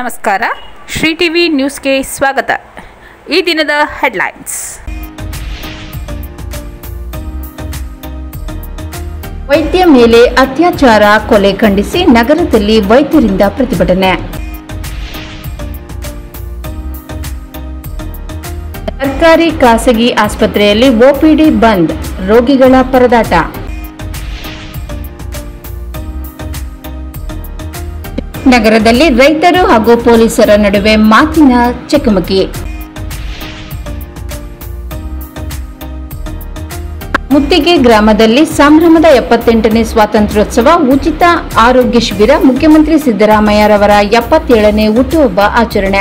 ನಮಸ್ಕಾರ ಶ್ರೀ ಟಿವಿ ನ್ಯೂಸ್ಗೆ ಸ್ವಾಗತ ಈ ದಿನದ ಹೆಡ್ಲೈನ್ಸ್ ವೈದ್ಯ ಮೇಲೆ ಅತ್ಯಾಚಾರ ಕೊಲೆ ಖಂಡಿಸಿ ನಗರದಲ್ಲಿ ವೈದ್ಯರಿಂದ ಪ್ರತಿಭಟನೆ ಸರ್ಕಾರಿ ಖಾಸಗಿ ಆಸ್ಪತ್ರೆಯಲ್ಲಿ ಒಪಿಡಿ ಬಂದ್ ರೋಗಿಗಳ ಪರದಾಟ ನಗರದಲ್ಲಿ ರೈತರು ಹಾಗೂ ಪೊಲೀಸರ ನಡುವೆ ಮಾತಿನ ಚಕಮಕಿ ಮುತ್ತಿಗೆ ಗ್ರಾಮದಲ್ಲಿ ಸಂಭ್ರಮದ ಎಪ್ಪತ್ತೆಂಟನೇ ಸ್ವಾತಂತ್ರ್ಯೋತ್ಸವ ಉಚಿತ ಆರೋಗ್ಯ ಶಿಬಿರ ಮುಖ್ಯಮಂತ್ರಿ ಸಿದ್ದರಾಮಯ್ಯರವರ ಎಪ್ಪತ್ತೇಳನೇ ಹುಟ್ಟುಹಬ್ಬ ಆಚರಣೆ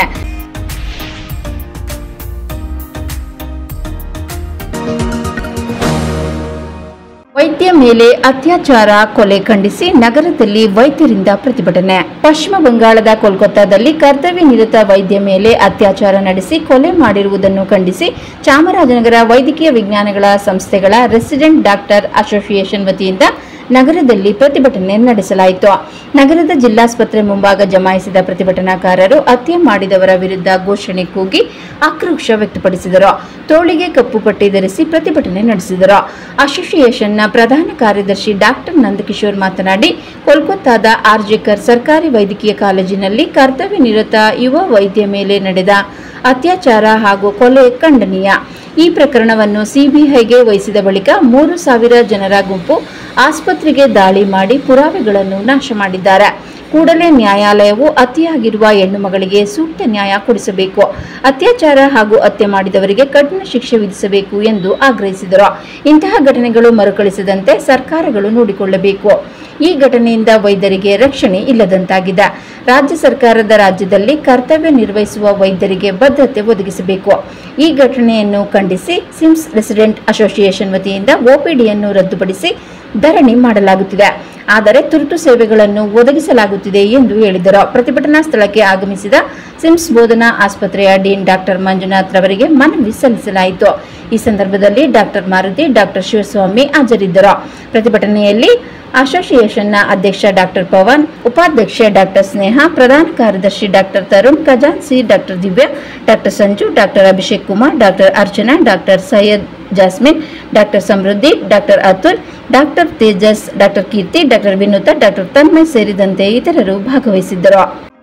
ವೈದ್ಯ ಮೇಲೆ ಅತ್ಯಾಚಾರ ಕೊಲೆ ಖಂಡಿಸಿ ನಗರದಲ್ಲಿ ವೈದ್ಯರಿಂದ ಪ್ರತಿಭಟನೆ ಪಶ್ಚಿಮ ಬಂಗಾಳದ ಕೋಲ್ಕತ್ತಾದಲ್ಲಿ ಕರ್ತವ್ಯ ನಿರತ ವೈದ್ಯ ಮೇಲೆ ಅತ್ಯಾಚಾರ ನಡೆಸಿ ಕೊಲೆ ಮಾಡಿರುವುದನ್ನು ಖಂಡಿಸಿ ಚಾಮರಾಜನಗರ ವೈದ್ಯಕೀಯ ವಿಜ್ಞಾನಗಳ ಸಂಸ್ಥೆಗಳ ರೆಸಿಡೆಂಟ್ ಡಾಕ್ಟರ್ ಅಸೋಸಿಯೇಷನ್ ವತಿಯಿಂದ ನಗರದಲ್ಲಿ ಪ್ರತಿಭಟನೆ ನಡೆಸಲಾಯಿತು ನಗರದ ಜಿಲ್ಲಾಸ್ಪತ್ರೆ ಮುಂಭಾಗ ಜಮಾಯಿಸಿದ ಪ್ರತಿಭಟನಾಕಾರರು ಹತ್ಯೆ ಮಾಡಿದವರ ವಿರುದ್ಧ ಘೋಷಣೆ ಕೂಗಿ ಆಕ್ರೋಶ ವ್ಯಕ್ತಪಡಿಸಿದರು ತೋಳಿಗೆ ಕಪ್ಪು ಪಟ್ಟಿ ಧರಿಸಿ ಪ್ರತಿಭಟನೆ ನಡೆಸಿದರು ಅಸೋಸಿಯೇಷನ್ನ ಪ್ರಧಾನ ಕಾರ್ಯದರ್ಶಿ ಡಾಕ್ಟರ್ ನಂದಕಿಶೋರ್ ಮಾತನಾಡಿ ಕೋಲ್ಕತ್ತಾದ ಆರ್ಜೆಕರ್ ಸರ್ಕಾರಿ ವೈದ್ಯಕೀಯ ಕಾಲೇಜಿನಲ್ಲಿ ಕರ್ತವ್ಯ ನಿರತ ಯುವ ವೈದ್ಯ ಮೇಲೆ ನಡೆದ ಅತ್ಯಾಚಾರ ಹಾಗೂ ಕೊಲೆ ಖಂಡನೀಯ ಈ ಪ್ರಕರಣವನ್ನು ಸಿಬಿಐಗೆ ವಹಿಸಿದ ಬಳಿಕ ಮೂರು ಸಾವಿರ ಜನರ ಗುಂಪು ಆಸ್ಪತ್ರೆಗೆ ದಾಳಿ ಮಾಡಿ ಪುರಾವೆಗಳನ್ನು ನಾಶ ಮಾಡಿದ್ದಾರೆ ಕೂಡಲೇ ನ್ಯಾಯಾಲಯವು ಅತಿಯಾಗಿರುವ ಹೆಣ್ಣು ಮಗಳಿಗೆ ಸೂಕ್ತ ನ್ಯಾಯ ಕೊಡಿಸಬೇಕು ಅತ್ಯಾಚಾರ ಹಾಗೂ ಹತ್ಯೆ ಮಾಡಿದವರಿಗೆ ಕಠಿಣ ಶಿಕ್ಷೆ ವಿಧಿಸಬೇಕು ಎಂದು ಆಗ್ರಹಿಸಿದರು ಇಂತಹ ಘಟನೆಗಳು ಮರುಕಳಿಸದಂತೆ ಸರ್ಕಾರಗಳು ನೋಡಿಕೊಳ್ಳಬೇಕು ಈ ಘಟನೆಯಿಂದ ವೈದ್ಯರಿಗೆ ರಕ್ಷಣೆ ಇಲ್ಲದಂತಾಗಿದೆ ರಾಜ್ಯ ಸರ್ಕಾರದ ರಾಜ್ಯದಲ್ಲಿ ಕರ್ತವ್ಯ ನಿರ್ವಹಿಸುವ ವೈದ್ಯರಿಗೆ ಭದ್ರತೆ ಒದಗಿಸಬೇಕು ಈ ಘಟನೆಯನ್ನು ಖಂಡಿಸಿ ಸಿಮ್ಸ್ ರೆಸಿಡೆಂಟ್ ಅಸೋಸಿಯೇಷನ್ ವತಿಯಿಂದ ಒಪಿಡಿಯನ್ನು ರದ್ದುಪಡಿಸಿ ಧರಣಿ ಮಾಡಲಾಗುತ್ತಿದೆ ಆದರೆ ತುರ್ತು ಸೇವೆಗಳನ್ನು ಒದಗಿಸಲಾಗುತ್ತಿದೆ ಎಂದು ಹೇಳಿದರು ಪ್ರತಿಭಟನಾ ಸ್ಥಳಕ್ಕೆ ಆಗಮಿಸಿದ ಸಿಮ್ಸ್ ಬೋಧನಾ ಆಸ್ಪತ್ರೆಯ ಡೀನ್ ಡಾಕ್ಟರ್ ಮಂಜುನಾಥ್ ರವರಿಗೆ ಮನವಿ ಸಲ್ಲಿಸಲಾಯಿತು ಈ ಸಂದರ್ಭದಲ್ಲಿ ಡಾಕ್ಟರ್ ಮಾರುತಿ ಡಾಕ್ಟರ್ ಶಿವಸ್ವಾಮಿ ಹಾಜರಿದ್ದರು ಪ್ರತಿಭಟನೆಯಲ್ಲಿ ಅಸೋಸಿಯೇಷನ್ನ ಅಧ್ಯಕ್ಷ ಡಾಕ್ಟರ್ ಪವನ್ ಉಪಾಧ್ಯಕ್ಷೆ ಡಾಕ್ಟರ್ ಸ್ನೇಹ ಪ್ರಧಾನ ಕಾರ್ಯದರ್ಶಿ ಡಾಕ್ಟರ್ ತರುಣ್ ಖಜಾನ್ಸಿ doctor Divya doctor Sanju doctor Abhishek Kumar doctor Archana doctor Syed Jasmine doctor Samruddhi doctor Atul doctor Tejas doctor Keerthi doctor Vinutha doctor Tanmay ಸೇರಿದಂತೆ ಇತರರು ಭಾಗವಹಿಸಿದ್ದರು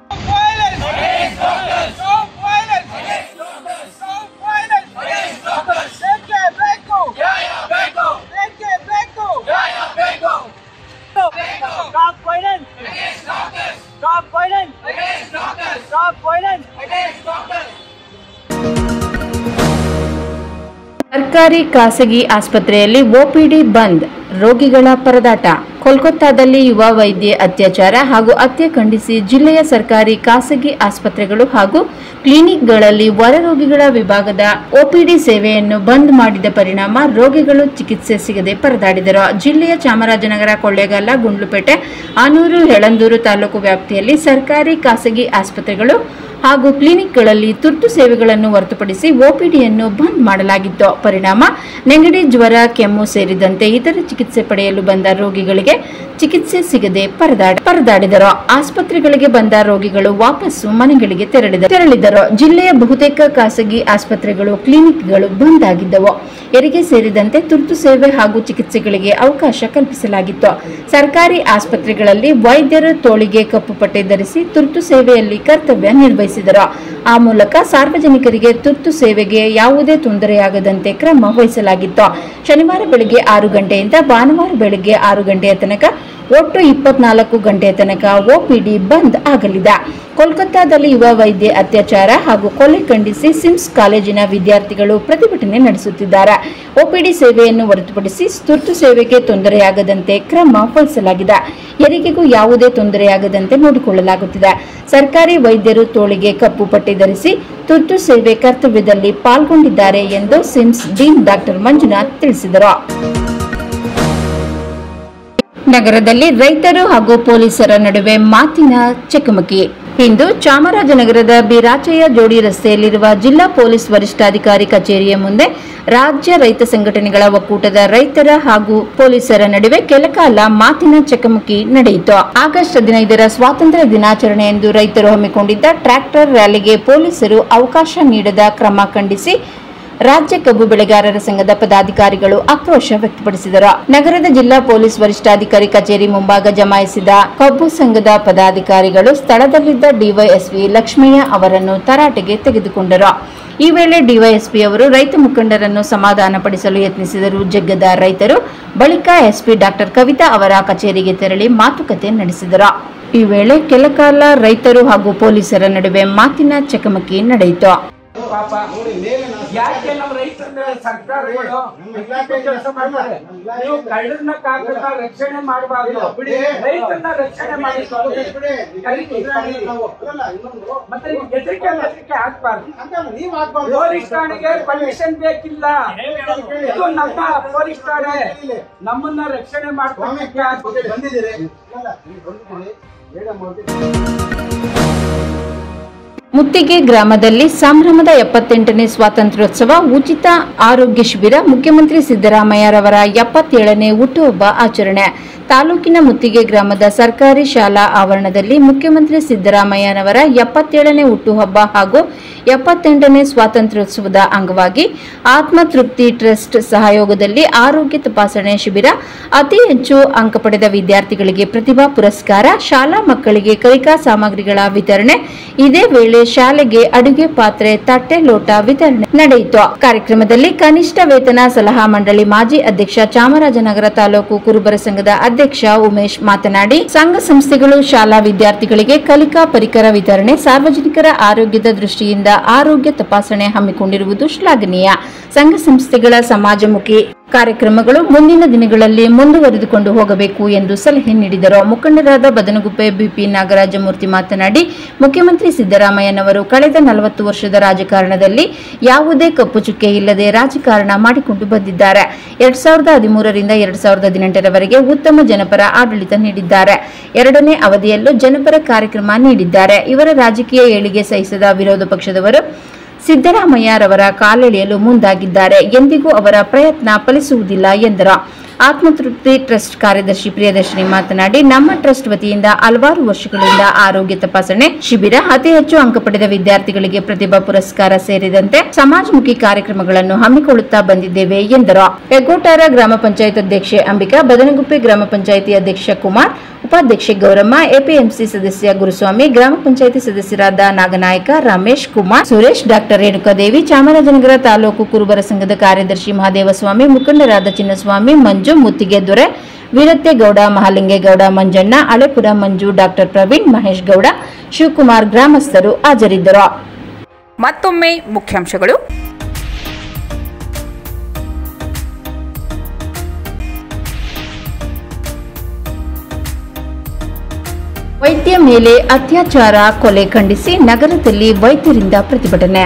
Stop violence! Against doctors! Stop violence! Against doctors! Stop violence! Against doctors! Take Beko! Jaya Beko! Take Beko! Jaya Beko! Stop violence! Against doctors! Stop violence! Against doctors! Stop violence! Against doctors! ಸರ್ಕಾರಿ ಖಾಸಗಿ ಆಸ್ಪತ್ರೆಯಲ್ಲಿ OPD ಬಂದ್ ರೋಗಿಗಳ ಪರದಾಟ ಕೋಲ್ಕತ್ತಾದಲ್ಲಿ ಯುವ ವೈದ್ಯ ಅತ್ಯಾಚಾರ ಹಾಗೂ ಹತ್ಯೆ ಖಂಡಿಸಿ ಜಿಲ್ಲೆಯ ಸರ್ಕಾರಿ ಖಾಸಗಿ ಆಸ್ಪತ್ರೆಗಳು ಹಾಗೂ ಕ್ಲಿನಿಕ್ಗಳಲ್ಲಿ ಹೊರ ರೋಗಿಗಳ ವಿಭಾಗದ ಒಪಿಡಿ ಸೇವೆಯನ್ನು ಬಂದ್ ಮಾಡಿದ ಪರಿಣಾಮ ರೋಗಿಗಳು ಚಿಕಿತ್ಸೆ ಸಿಗದೆ ಪರದಾಡಿದರು ಜಿಲ್ಲೆಯ ಚಾಮರಾಜನಗರ ಕೊಳ್ಳೇಗಾಲ ಗುಂಡ್ಲುಪೇಟೆ ಆನೂರು ಹೆಳಂದೂರು ತಾಲೂಕು ವ್ಯಾಪ್ತಿಯಲ್ಲಿ ಸರ್ಕಾರಿ ಖಾಸಗಿ ಆಸ್ಪತ್ರೆಗಳು ಹಾಗೂ ಕ್ಲಿನಿಕ್ಗಳಲ್ಲಿ ತುರ್ತು ಸೇವೆಗಳನ್ನು ಹೊರತುಪಡಿಸಿ ಒಪಿಡಿಯನ್ನು ಬಂದ್ ಮಾಡಲಾಗಿತ್ತು ಪರಿಣಾಮ ನೆಗಡಿ ಜ್ವರ ಕೆಮ್ಮು ಸೇರಿದಂತೆ ಇತರ ಚಿಕಿತ್ಸೆ ಪಡೆಯಲು ಬಂದ ರೋಗಿಗಳಿಗೆ ಚಿಕಿತ್ಸೆ ಸಿಗದೆ ಪರದಾಡ ಪರದಾಡಿದರು ಆಸ್ಪತ್ರೆಗಳಿಗೆ ಬಂದ ರೋಗಿಗಳು ವಾಪಸ್ಸು ಮನೆಗಳಿಗೆ ತೆರಳಿದ ತೆರಳಿದರು ಜಿಲ್ಲೆಯ ಬಹುತೇಕ ಖಾಸಗಿ ಆಸ್ಪತ್ರೆಗಳು ಕ್ಲಿನಿಕ್ಗಳು ಬಂದ್ ಆಗಿದ್ದವು ಹೆರಿಗೆ ಸೇರಿದಂತೆ ತುರ್ತು ಸೇವೆ ಹಾಗೂ ಚಿಕಿತ್ಸೆಗಳಿಗೆ ಅವಕಾಶ ಕಲ್ಪಿಸಲಾಗಿತ್ತು ಸರ್ಕಾರಿ ಆಸ್ಪತ್ರೆಗಳಲ್ಲಿ ವೈದ್ಯರು ತೋಳಿಗೆ ಕಪ್ಪು ಪಟ್ಟೆ ಧರಿಸಿ ತುರ್ತು ಸೇವೆಯಲ್ಲಿ ಕರ್ತವ್ಯ ನಿರ್ವಹಿಸಿದರು ಆ ಮೂಲಕ ಸಾರ್ವಜನಿಕರಿಗೆ ತುರ್ತು ಸೇವೆಗೆ ಯಾವುದೇ ತೊಂದರೆಯಾಗದಂತೆ ಕ್ರಮ ವಹಿಸಲಾಗಿತ್ತು ಶನಿವಾರ ಬೆಳಗ್ಗೆ ಆರು ಗಂಟೆಯಿಂದ ಭಾನುವಾರ ಬೆಳಗ್ಗೆ ಆರು ಗಂಟೆಯ ತನಕ ಒಟ್ಟು ಇಪ್ಪತ್ನಾಲ್ಕು ಗಂಟೆಯ ತನಕ ಒಪಿಡಿ ಬಂದ್ ಆಗಲಿದೆ ಕೋಲ್ಕತ್ತಾದಲ್ಲಿ ಯುವ ವೈದ್ಯ ಅತ್ಯಾಚಾರ ಹಾಗೂ ಕೊಲೆ ಖಂಡಿಸಿ ಸಿಮ್ಸ್ ಕಾಲೇಜಿನ ವಿದ್ಯಾರ್ಥಿಗಳು ಪ್ರತಿಭಟನೆ ನಡೆಸುತ್ತಿದ್ದಾರೆ ಒಪಿಡಿ ಸೇವೆಯನ್ನು ಹೊರತುಪಡಿಸಿ ತುರ್ತು ಸೇವೆಗೆ ತೊಂದರೆಯಾಗದಂತೆ ಕ್ರಮ ವಹಿಸಲಾಗಿದೆ ಹೆರಿಗೆಗೂ ಯಾವುದೇ ತೊಂದರೆಯಾಗದಂತೆ ನೋಡಿಕೊಳ್ಳಲಾಗುತ್ತಿದೆ ಸರ್ಕಾರಿ ವೈದ್ಯರು ತೋಳಿಗೆ ಕಪ್ಪು ಪಟ್ಟಿ ಧರಿಸಿ ತುರ್ತು ಸೇವೆ ಕರ್ತವ್ಯದಲ್ಲಿ ಪಾಲ್ಗೊಂಡಿದ್ದಾರೆ ಎಂದು ಸಿಮ್ಸ್ ಡೀನ್ ಡಾಕ್ಟರ್ ಮಂಜುನಾಥ್ ತಿಳಿಸಿದರು ನಗರದಲ್ಲಿ ರೈತರು ಹಾಗೂ ಪೊಲೀಸರ ನಡುವೆ ಮಾತಿನ ಚಕಮಕಿ ಇಂದು ಚಾಮರಾಜನಗರದ ಬಿರಾಚಯ್ಯ ಜೋಡಿ ರಸ್ತೆಯಲ್ಲಿರುವ ಜಿಲ್ಲಾ ಪೊಲೀಸ್ ವರಿಷ್ಠಾಧಿಕಾರಿ ಕಚೇರಿಯ ಮುಂದೆ ರಾಜ್ಯ ರೈತ ಸಂಘಟನೆಗಳ ಒಕ್ಕೂಟದ ರೈತರ ಹಾಗೂ ಪೊಲೀಸರ ನಡುವೆ ಕೆಲಕಾಲ ಮಾತಿನ ಚಕಮಕಿ ನಡೆಯಿತು ಆಗಸ್ಟ್ ಹದಿನೈದರ ಸ್ವಾತಂತ್ರ್ಯ ದಿನಾಚರಣೆಯಂದು ರೈತರು ಹಮ್ಮಿಕೊಂಡಿದ್ದ ಟ್ರ್ಯಾಕ್ಟರ್ ರ್ಯಾಲಿಗೆ ಪೊಲೀಸರು ಅವಕಾಶ ನೀಡದ ಕ್ರಮ ಖಂಡಿಸಿ ರಾಜ್ಯ ಕಬ್ಬು ಬೆಳೆಗಾರರ ಸಂಘದ ಪದಾಧಿಕಾರಿಗಳು ಆಕ್ರೋಶ ವ್ಯಕ್ತಪಡಿಸಿದರು ನಗರದ ಜಿಲ್ಲಾ ಪೊಲೀಸ್ ವರಿಷ್ಠಾಧಿಕಾರಿ ಕಚೇರಿ ಮುಂಭಾಗ ಜಮಾಯಿಸಿದ ಕಬ್ಬು ಸಂಘದ ಪದಾಧಿಕಾರಿಗಳು ಸ್ಥಳದಲ್ಲಿದ್ದ ಡಿವೈಎಸ್ಪಿ ಲಕ್ಷ್ಮಯ್ಯ ಅವರನ್ನು ತರಾಟೆಗೆ ತೆಗೆದುಕೊಂಡರು ಈ ವೇಳೆ ಡಿವೈಎಸ್ಪಿ ಅವರು ರೈತ ಮುಖಂಡರನ್ನು ಸಮಾಧಾನಪಡಿಸಲು ಯತ್ನಿಸಿದರು ಜಗ್ಗದ ರೈತರು ಬಳಿಕ ಎಸ್ಪಿ ಡಾಕ್ಟರ್ ಕವಿತಾ ಅವರ ಕಚೇರಿಗೆ ತೆರಳಿ ಮಾತುಕತೆ ನಡೆಸಿದರು ಈ ವೇಳೆ ಕೆಲಕಾಲ ರೈತರು ಹಾಗೂ ಪೊಲೀಸರ ನಡುವೆ ಮಾತಿನ ಚಕಮಕಿ ನಡೆಯಿತು ಪಾಪ ಯಾಕೆ ನಮ್ಮ ರೈತರ ಸರ್ಕಾರಗಳು ಕೆಲಸ ಮಾಡ್ತಾರೆ ನೀವು ಕಳ್ಳರನ್ನ ಕಾಕನ್ನ ರಕ್ಷಣೆ ಮಾಡಬಾರ್ದು ರೈತರನ್ನ ರಕ್ಷಣೆ ಮಾಡಿ ಮತ್ತೆ ನೀವು ಹೆದರಿಕೆ ಹೆದರಿಕೆ ಹಾಕ್ಬಾರ್ದು ಪೊಲೀಸ್ ಠಾಣೆಗೆ ಪರ್ಮಿಷನ್ ಬೇಕಿಲ್ಲ ಇದು ನಮ್ಮ ಪೊಲೀಸ್ ಠಾಣೆ ನಮ್ಮನ್ನ ರಕ್ಷಣೆ ಮಾಡ್ಕೊಳ್ಲಿಕ್ಕೆ ಬಂದಿದ್ದೀರಿ ಮುತ್ತಿಗೆ ಗ್ರಾಮದಲ್ಲಿ ಸಂಭ್ರಮದ ಎಪ್ಪತ್ತೆಂಟನೇ ಸ್ವಾತಂತ್ರ್ಯೋತ್ಸವ ಉಚಿತ ಆರೋಗ್ಯ ಶಿಬಿರ ಮುಖ್ಯಮಂತ್ರಿ ಸಿದ್ದರಾಮಯ್ಯರವರ ಎಪ್ಪತ್ತೇಳನೇ ಹುಟ್ಟುಹಬ್ಬ ಆಚರಣೆ ತಾಲೂಕಿನ ಮುತ್ತಿಗೆ ಗ್ರಾಮದ ಸರ್ಕಾರಿ ಶಾಲಾ ಆವರಣದಲ್ಲಿ ಮುಖ್ಯಮಂತ್ರಿ ಸಿದ್ದರಾಮಯ್ಯನವರ ಎಪ್ಪತ್ತೇಳನೇ ಹುಟ್ಟುಹಬ್ಬ ಹಾಗೂ ಎಪ್ಪತ್ತೆಂಟನೇ ಸ್ವಾತಂತ್ರ್ಯೋತ್ಸವದ ಅಂಗವಾಗಿ ಆತ್ಮತೃಪ್ತಿ ಟ್ರಸ್ಟ್ ಸಹಯೋಗದಲ್ಲಿ ಆರೋಗ್ಯ ತಪಾಸಣೆ ಶಿಬಿರ ಅತಿ ಹೆಚ್ಚು ಅಂಕ ಪಡೆದ ವಿದ್ಯಾರ್ಥಿಗಳಿಗೆ ಪ್ರತಿಭಾ ಪುರಸ್ಕಾರ ಶಾಲಾ ಮಕ್ಕಳಿಗೆ ಕಲಿಕಾ ಸಾಮಗ್ರಿಗಳ ವಿತರಣೆ ಇದೇ ವೇಳೆ ಶಾಲೆಗೆ ಅಡುಗೆ ಪಾತ್ರೆ ತಟ್ಟೆ ಲೋಟ ವಿತರಣೆ ನಡೆಯಿತು ಕಾರ್ಯಕ್ರಮದಲ್ಲಿ ಕನಿಷ್ಠ ವೇತನ ಸಲಹಾ ಮಂಡಳಿ ಮಾಜಿ ಅಧ್ಯಕ್ಷ ಚಾಮರಾಜನಗರ ತಾಲೂಕು ಕುರುಬರ ಸಂಘದ ಅಧ್ಯಕ್ಷ ಉಮೇಶ್ ಮಾತನಾಡಿ ಸಂಘ ಸಂಸ್ಥೆಗಳು ಶಾಲಾ ವಿದ್ಯಾರ್ಥಿಗಳಿಗೆ ಕಲಿಕಾ ಪರಿಕರ ವಿತರಣೆ ಸಾರ್ವಜನಿಕರ ಆರೋಗ್ಯದ ದೃಷ್ಟಿಯಿಂದ ಆರೋಗ್ಯ ತಪಾಸಣೆ ಹಮ್ಮಿಕೊಂಡಿರುವುದು ಶ್ಲಾಘನೀಯ ಸಂಘ ಸಂಸ್ಥೆಗಳ ಸಮಾಜಮುಖಿ ಕಾರ್ಯಕ್ರಮಗಳು ಮುಂದಿನ ದಿನಗಳಲ್ಲಿ ಮುಂದುವರೆದುಕೊಂಡು ಹೋಗಬೇಕು ಎಂದು ಸಲಹೆ ನೀಡಿದರು ಮುಖಂಡರಾದ ಬದನಗುಪ್ಪೆ ಬಿಪಿ ನಾಗರಾಜಮೂರ್ತಿ ಮಾತನಾಡಿ ಮುಖ್ಯಮಂತ್ರಿ ಸಿದ್ದರಾಮಯ್ಯನವರು ಕಳೆದ ನಲವತ್ತು ವರ್ಷದ ರಾಜಕಾರಣದಲ್ಲಿ ಯಾವುದೇ ಕಪ್ಪು ಚುಕ್ಕೆ ಇಲ್ಲದೆ ರಾಜಕಾರಣ ಮಾಡಿಕೊಂಡು ಬಂದಿದ್ದಾರೆ ಎರಡ್ ಸಾವಿರದ ಹದಿಮೂರರಿಂದ ಎರಡ್ ಸಾವಿರದ ಹದಿನೆಂಟರವರೆಗೆ ಉತ್ತಮ ಜನಪರ ಆಡಳಿತ ನೀಡಿದ್ದಾರೆ ಎರಡನೇ ಅವಧಿಯಲ್ಲೂ ಜನಪರ ಕಾರ್ಯಕ್ರಮ ನೀಡಿದ್ದಾರೆ ಇವರ ರಾಜಕೀಯ ಏಳಿಗೆ ಸಹಿಸದ ವಿರೋಧ ಪಕ್ಷದವರು ಸಿದ್ದರಾಮಯ್ಯರವರ ಕಾಲೆಳೆಯಲು ಮುಂದಾಗಿದ್ದಾರೆ ಎಂದಿಗೂ ಅವರ ಪ್ರಯತ್ನ ಫಲಿಸುವುದಿಲ್ಲ ಎಂದರು ಆತ್ಮತೃಪ್ತಿ ಟ್ರಸ್ಟ್ ಕಾರ್ಯದರ್ಶಿ ಪ್ರಿಯದರ್ಶಿನಿ ಮಾತನಾಡಿ ನಮ್ಮ ಟ್ರಸ್ಟ್ ವತಿಯಿಂದ ಹಲವಾರು ವರ್ಷಗಳಿಂದ ಆರೋಗ್ಯ ತಪಾಸಣೆ ಶಿಬಿರ ಅತಿ ಹೆಚ್ಚು ಅಂಕ ಪಡೆದ ವಿದ್ಯಾರ್ಥಿಗಳಿಗೆ ಪ್ರತಿಭಾ ಪುರಸ್ಕಾರ ಸೇರಿದಂತೆ ಸಮಾಜಮುಖಿ ಕಾರ್ಯಕ್ರಮಗಳನ್ನು ಹಮ್ಮಿಕೊಳ್ಳುತ್ತಾ ಬಂದಿದ್ದೇವೆ ಎಂದರು ಹೆಗ್ಗೋಟಾರ ಗ್ರಾಮ ಪಂಚಾಯತ್ ಅಧ್ಯಕ್ಷೆ ಅಂಬಿಕಾ ಬದನಗುಪ್ಪೆ ಗ್ರಾಮ ಪಂಚಾಯಿತಿ ಅಧ್ಯಕ್ಷ ಕುಮಾರ್ ಉಪಾಧ್ಯಕ್ಷೆ ಗೌರಮ್ಮ ಎಪಿಎಂಸಿ ಸದಸ್ಯ ಗುರುಸ್ವಾಮಿ ಗ್ರಾಮ ಪಂಚಾಯಿತಿ ಸದಸ್ಯರಾದ ನಾಗನಾಯಕ ರಮೇಶ್ ಕುಮಾರ್ ಸುರೇಶ್ ಡಾಕ್ಟರ್ ರೇಣುಕಾದೇವಿ ಚಾಮರಾಜನಗರ ತಾಲೂಕು ಕುರುಬರ ಸಂಘದ ಕಾರ್ಯದರ್ಶಿ ಮಹಾದೇವಸ್ವಾಮಿ ಮುಖಂಡರಾದ ಚಿನ್ನಸ್ವಾಮಿ ಮಂಜು ಮುತ್ತಿಗೆ ದೊರೆ ವೀರತ್ತೇಗೌಡ ಮಹಾಲಿಂಗೇಗೌಡ ಮಂಜಣ್ಣ ಅಳೆಪುರ ಮಂಜು ಡಾಕ್ಟರ್ ಪ್ರವೀಣ್ ಮಹೇಶ್ ಗೌಡ ಶಿವಕುಮಾರ್ ಗ್ರಾಮಸ್ಥರು ಹಾಜರಿದ್ದರು ಮತ್ತೊಮ್ಮೆ ಮುಖ್ಯಾಂಶಗಳು ವೈದ್ಯ ಮೇಲೆ ಅತ್ಯಾಚಾರ ಕೊಲೆ ಖಂಡಿಸಿ ನಗರದಲ್ಲಿ ವೈದ್ಯರಿಂದ ಪ್ರತಿಭಟನೆ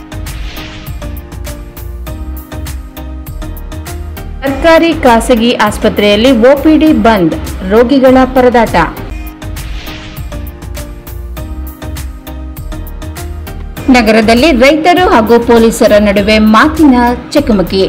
ಸರ್ಕಾರಿ ಖಾಸಗಿ ಆಸ್ಪತ್ರೆಯಲ್ಲಿ ಒಪಿಡಿ ಬಂದ್ ರೋಗಿಗಳ ಪರದಾಟ ನಗರದಲ್ಲಿ ರೈತರು ಹಾಗೂ ಪೊಲೀಸರ ನಡುವೆ ಮಾತಿನ ಚಕಮಕಿ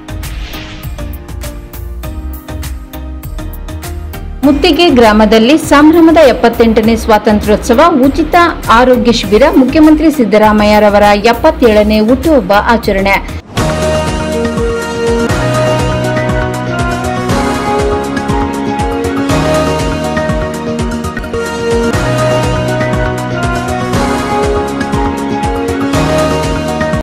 ಮುತ್ತಿಗೆ ಗ್ರಾಮದಲ್ಲಿ ಸಂಭ್ರಮದ ಎಪ್ಪತ್ತೆಂಟನೇ ಸ್ವಾತಂತ್ರ್ಯೋತ್ಸವ ಉಚಿತ ಆರೋಗ್ಯ ಶಿಬಿರ ಮುಖ್ಯಮಂತ್ರಿ ಸಿದ್ದರಾಮಯ್ಯರವರ ಎಪ್ಪತ್ತೇಳನೇ ಹುಟ್ಟುಹಬ್ಬ ಆಚರಣೆ